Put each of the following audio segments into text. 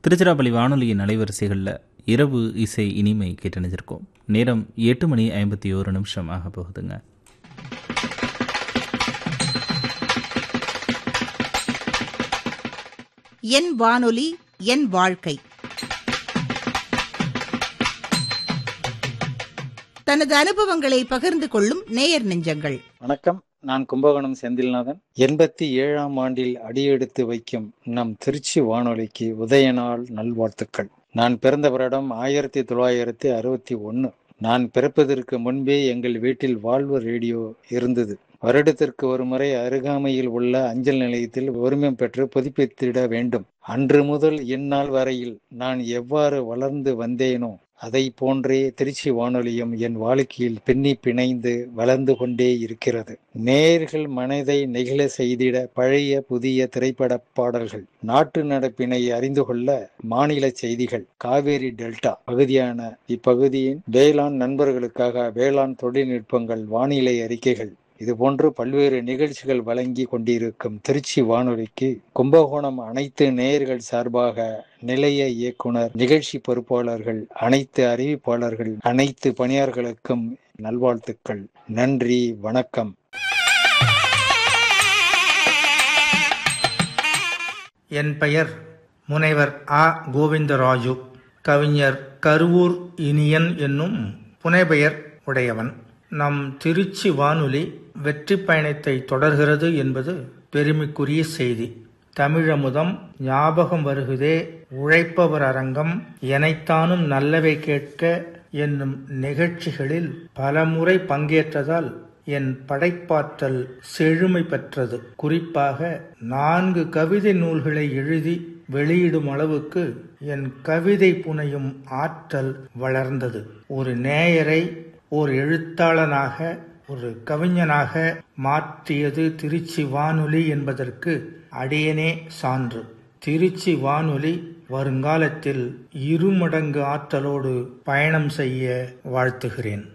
திருச்சிராப்பள்ளி வானொலியின் அலைவரிசைகளில் இரவு இசை இனிமை கேட்டணிஞ்சிருக்கோம் நேரம் எட்டு மணி ஐம்பத்தி ஓரு நிமிஷம் ஆக போகுதுங்க என் வானொலி என் வாழ்க்கை தனது அனுபவங்களை பகிர்ந்து கொள்ளும் நேயர் நெஞ்சங்கள் வணக்கம் நான் கும்பகோணம் செந்தில்நாதன் எண்பத்தி ஏழாம் ஆண்டில் அடியெடுத்து வைக்கும் நம் திருச்சி வானொலிக்கு உதயநாள் நல்வாழ்த்துக்கள் நான் பிறந்த வருடம் ஆயிரத்தி தொள்ளாயிரத்தி அறுபத்தி ஒன்று நான் பிறப்பதற்கு முன்பே எங்கள் வீட்டில் வாழ்வு ரேடியோ இருந்தது வருடத்திற்கு ஒரு முறை அருகாமையில் உள்ள அஞ்சல் நிலையத்தில் உரிமம் பெற்று புதுப்பித்திட வேண்டும் அன்று முதல் இந்நாள் வரையில் நான் எவ்வாறு வளர்ந்து வந்தேனோ அதை போன்றே திருச்சி வானொலியும் என் வாழ்க்கையில் பின்னி பிணைந்து வளர்ந்து கொண்டே இருக்கிறது நேர்கள் மனதை நெகிழ செய்திட பழைய புதிய திரைப்பட பாடல்கள் நாட்டு நடப்பினை அறிந்து கொள்ள மாநில செய்திகள் காவேரி டெல்டா பகுதியான இப்பகுதியின் வேளாண் நண்பர்களுக்காக வேளாண் தொழில்நுட்பங்கள் வானிலை அறிக்கைகள் இது போன்று பல்வேறு நிகழ்ச்சிகள் வழங்கி கொண்டிருக்கும் திருச்சி வானொலிக்கு கும்பகோணம் அனைத்து நேயர்கள் சார்பாக நிலைய இயக்குனர் நிகழ்ச்சி பொறுப்பாளர்கள் அனைத்து அறிவிப்பாளர்கள் அனைத்து பணியாளர்களுக்கும் நல்வாழ்த்துக்கள் நன்றி வணக்கம் என் பெயர் முனைவர் ஆ கோவிந்தராஜு கவிஞர் கருவூர் இனியன் என்னும் புனைபெயர் உடையவன் நம் திருச்சி வானொலி வெற்றி பயணத்தை தொடர்கிறது என்பது பெருமைக்குரிய செய்தி தமிழமுதம் ஞாபகம் வருகுதே உழைப்பவர் அரங்கம் எனைத்தானும் நல்லவை கேட்க என்னும் நிகழ்ச்சிகளில் பலமுறை பங்கேற்றதால் என் படைப்பாற்றல் செழுமை பெற்றது குறிப்பாக நான்கு கவிதை நூல்களை எழுதி வெளியிடும் அளவுக்கு என் கவிதை புனையும் ஆற்றல் வளர்ந்தது ஒரு நேயரை ஒரு எழுத்தாளனாக ஒரு கவிஞனாக மாற்றியது திருச்சி வானொலி என்பதற்கு அடியனே சான்று திருச்சி வானொலி வருங்காலத்தில் இருமடங்கு ஆற்றலோடு பயணம் செய்ய வாழ்த்துகிறேன்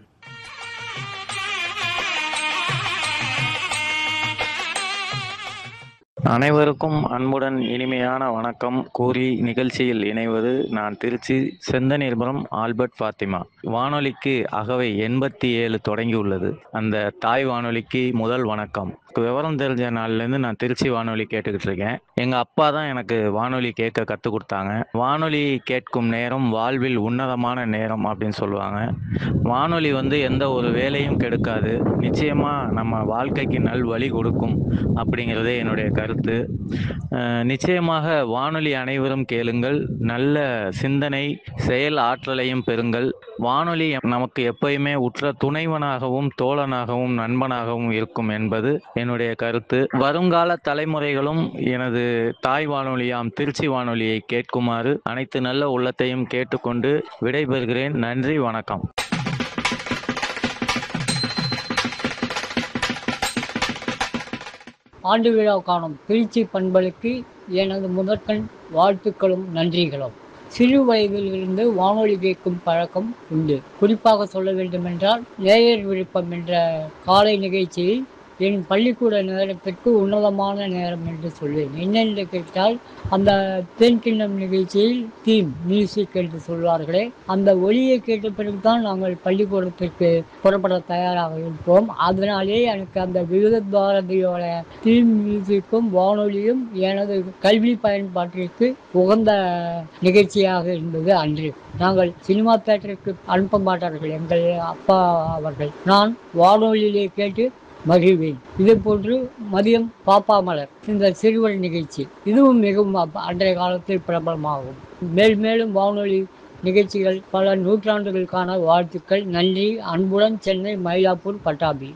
அனைவருக்கும் அன்புடன் இனிமையான வணக்கம் கூறி நிகழ்ச்சியில் இணைவது நான் திருச்சி செந்தநீர்புரம் ஆல்பர்ட் பாத்திமா வானொலிக்கு அகவை எண்பத்தி ஏழு தொடங்கியுள்ளது அந்த தாய் வானொலிக்கு முதல் வணக்கம் விவரம் தெரிஞ்ச நாள்லேருந்து நான் திருச்சி வானொலி கேட்டுக்கிட்டு இருக்கேன் எங்கள் அப்பா தான் எனக்கு வானொலி கேட்க கற்றுக் கொடுத்தாங்க வானொலி கேட்கும் நேரம் வாழ்வில் உன்னதமான நேரம் அப்படின்னு சொல்லுவாங்க வானொலி வந்து எந்த ஒரு வேலையும் கெடுக்காது நிச்சயமாக நம்ம வாழ்க்கைக்கு நல் வழி கொடுக்கும் அப்படிங்கிறதே என்னுடைய கருத்து நிச்சயமாக வானொலி அனைவரும் கேளுங்கள் நல்ல சிந்தனை செயல் ஆற்றலையும் பெறுங்கள் வானொலி நமக்கு எப்பயுமே உற்ற துணைவனாகவும் தோழனாகவும் நண்பனாகவும் இருக்கும் என்பது என்னுடைய கருத்து வருங்கால தலைமுறைகளும் எனது தாய் வானொலியாம் திருச்சி வானொலியை கேட்குமாறு அனைத்து நல்ல உள்ளத்தையும் கேட்டுக்கொண்டு விடைபெறுகிறேன் நன்றி வணக்கம் ஆண்டு விழா காணும் திருச்சி பண்பலுக்கு எனது முதற்கண் வாழ்த்துக்களும் நன்றிகளும் சிறு வயதிலிருந்து வானொலி கேட்கும் பழக்கம் உண்டு குறிப்பாக சொல்ல வேண்டுமென்றால் நேயர் விருப்பம் என்ற காலை நிகழ்ச்சியில் என் பள்ளிக்கூட நேரத்திற்கு உன்னதமான நேரம் என்று சொல்வேன் என்னென்று கேட்டால் அந்த தேன்கிண்ணம் நிகழ்ச்சியில் தீம் மியூசிக் என்று சொல்வார்களே அந்த ஒளியை கேட்ட பிறகுதான் நாங்கள் பள்ளிக்கூடத்திற்கு புறப்பட தயாராக இருப்போம் அதனாலே எனக்கு அந்த விருத பாரதியோட தீம் மியூசிக்கும் வானொலியும் எனது கல்வி பயன்பாட்டிற்கு உகந்த நிகழ்ச்சியாக இருந்தது அன்று நாங்கள் சினிமா தேட்டருக்கு அனுப்ப மாட்டார்கள் எங்கள் அப்பா அவர்கள் நான் வானொலியிலே கேட்டு மகிழ்வேன் இதே போன்று மதியம் பாப்பா மலர் இந்த சிறுவர் நிகழ்ச்சி இதுவும் மிகவும் அன்றைய காலத்தில் பிரபலமாகும் மேல் மேலும் வானொலி நிகழ்ச்சிகள் பல நூற்றாண்டுகளுக்கான வாழ்த்துக்கள் நன்றி அன்புடன் சென்னை மயிலாப்பூர் பட்டாபி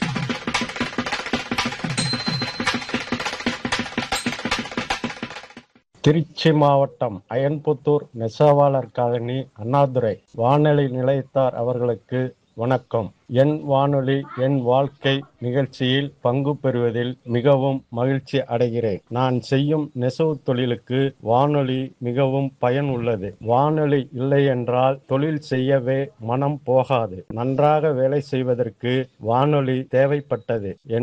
திருச்சி மாவட்டம் அயன்புத்தூர் நெசவாளர் காலனி அண்ணாதுரை வானொலி நிலையத்தார் அவர்களுக்கு வணக்கம் என் வானொலி என் வாழ்க்கை நிகழ்ச்சியில் பங்கு பெறுவதில் மிகவும் மகிழ்ச்சி அடைகிறேன் நான் செய்யும் நெசவு தொழிலுக்கு வானொலி மிகவும் பயன் உள்ளது வானொலி இல்லை என்றால் தொழில் செய்யவே மனம் போகாது நன்றாக வேலை செய்வதற்கு வானொலி தேவைப்பட்டது